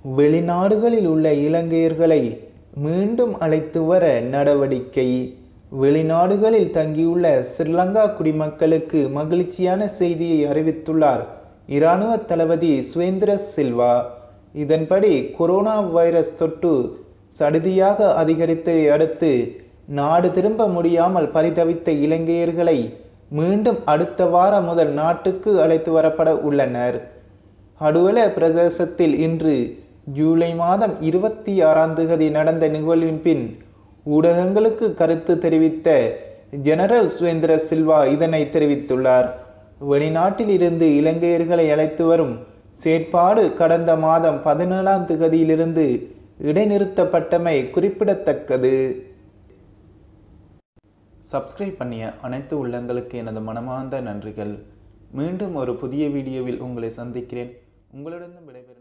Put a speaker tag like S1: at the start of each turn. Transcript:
S1: வெளிநாடுகளில் உள்ள இலங்கையர்களை மீண்டும் அழைத்து வர நடவடிக்கை வெளிநாடுகளில் தங்கியுள்ள ஸ்ரீலங்கா குடிமக்களுக்கு மகிழ்ச்சியான செய்தியை அறிவித்துள்ளார் இராணுவ தளபதி சுவேந்திர சில்வா இதன்படி கொரோனா வைரஸ் தொற்று சடுதியாக அதிகரித்ததை அடுத்து நாடு திரும்ப முடியாமல் பரிதவித்த இலங்கையர்களை மீண்டும் அடுத்த வாரம் முதல் நாட்டுக்கு அழைத்து வரப்பட உள்ளனர் அடுவல பிரதேசத்தில் இன்று ஜூலை மாதம் இருபத்தி ஆறாம் தேதி நடந்த நிகழ்வின் பின் ஊடகங்களுக்கு கருத்து தெரிவித்த ஜெனரல் சுவேந்திர சில்வா இதனை தெரிவித்துள்ளார் வெளிநாட்டில் இருந்து இலங்கையர்களை அழைத்து வரும் செயற்பாடு கடந்த மாதம் பதினேழாம் திகதியிலிருந்து இடைநிறுத்தப்பட்டமை குறிப்பிடத்தக்கது சப்ஸ்கிரைப் பண்ணிய அனைத்து உள்ளங்களுக்கு எனது மனமார்ந்த நன்றிகள் மீண்டும் ஒரு புதிய வீடியோவில் உங்களை சந்திக்கிறேன் உங்களிடம் விடைபெறும்